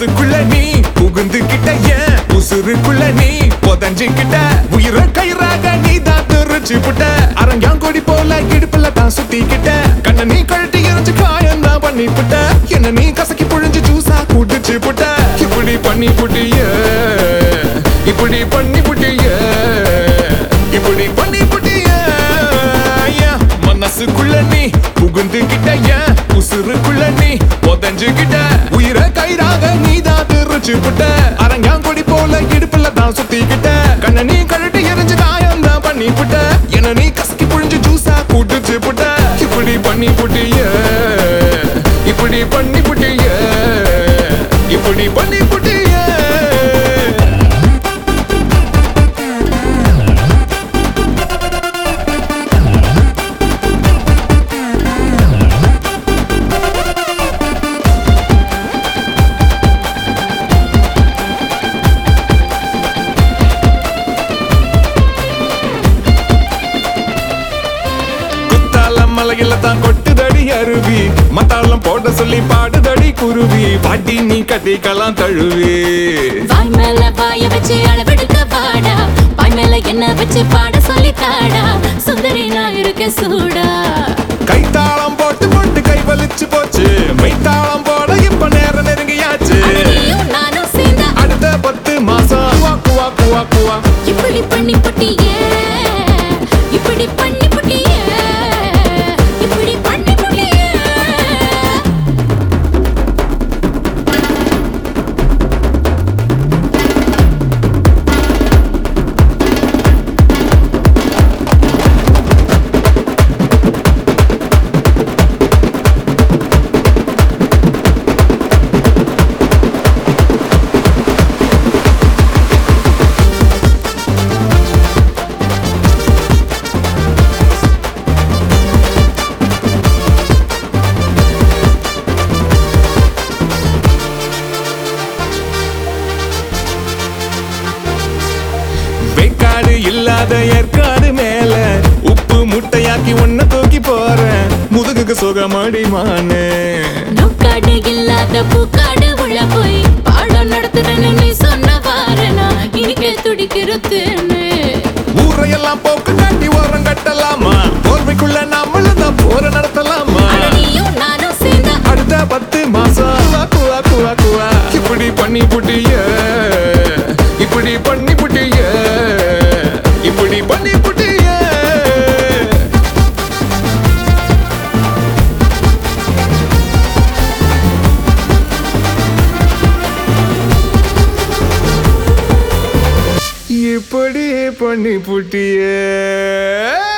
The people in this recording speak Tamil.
மனசுக்குள்ள நீ புகுந்துகிட்ட ஏன் உசுருக்குள்ள நீ புதஞ்சுக்கிட்ட உயிர கயிறாக நீ தான் தெரிச்சு புட்ட அரங்காங்கொடி போல இடுப்புல தான் சுத்திக்கிட்ட கண்ண நீ கழட்டி எரிஞ்சு காயம் தான் பண்ணி புட்ட என்ன நீ கசக்கி புழிஞ்சு ஜூஸா குடிச்சு புட்ட இப்படி பண்ணி புட்டிய இப்படி பண்ணி புட்டிய இப்படி பண்ணி புட்டிய ஏன் மனசுக்குள்ள நீ புகுந்துகிட்ட ஏன் உசுருக்குள்ள நீ புதஞ்சுகிட்ட உயிர கயிறாக நீ தான் தெரிச்சு புட்ட அரங்காங்கொடி போல இடுப்புல தான் சுத்திக்கிட்ட கண்ண நீ கழட்டி எரிஞ்சு காயம் தான் பண்ணி புட்ட என்ன நீ கசக்கி புழிஞ்சு ஜூஸா குடிச்சு புட்ட இப்படி பண்ணி புட்டிய இப்படி பண்ணி புட்டிய இப்படி பண்ணி புட்டிய குத்தாலம் மலையில தான் கொட்டுதடி அருவி மத்தாளம் போட சொல்லி பாடுதடி குருவி பாட்டி நீ கட்டிக்கலாம் தழுவி வாய் மேல வாய வச்சு அளவெடுக்க வாடா வாய் மேல என்ன வச்சு பாட சொல்லி தாடா சுந்தரி நான் இருக்க சூடா கைத்தாளம் போட்டு போட்டு கை வலிச்சு போச்சு மைத்தாளம் போட இப்ப நேரம் நெருங்கியாச்சு நீயும் நானும் சேர்ந்தா அடுத்த பத்து மாசம் குவா குவா குவா குவா இப்படி பண்ணி புட்டியே இப்படி பண்ணி புட்டியே இப்படி பண்ணி புட்டியே வெக்காடு இல்லாத ஏற்காடு மேல உப்பு முட்டையாக்கி ஒன்ன தூக்கி போறேன் முதுகுக்கு சுகமடி மானே நோக்காடு இல்லாத பூக்காடு உள்ள போய் பாடம் நடத்துறேன்னு நீ சொன்ன வாரனா இனிக்க துடிக்கிறதுன்னு ஊரையெல்லாம் போக்கு காட்டி ஓரம் கட்டலாமா போர்வைக்குள்ள நாமளும் தான் போற நடத்தலாமா அட நீயும் நானும் சேர்ந்தா அடுத்த பத்து மாசம் குவா, குவா குவா குவா இப்படி பண்ணி புட்டிய இப்படி பண்ணி புட்டிய இப்படி பண்ணி புட்டிய இப்படி பண்ணி புட்டிய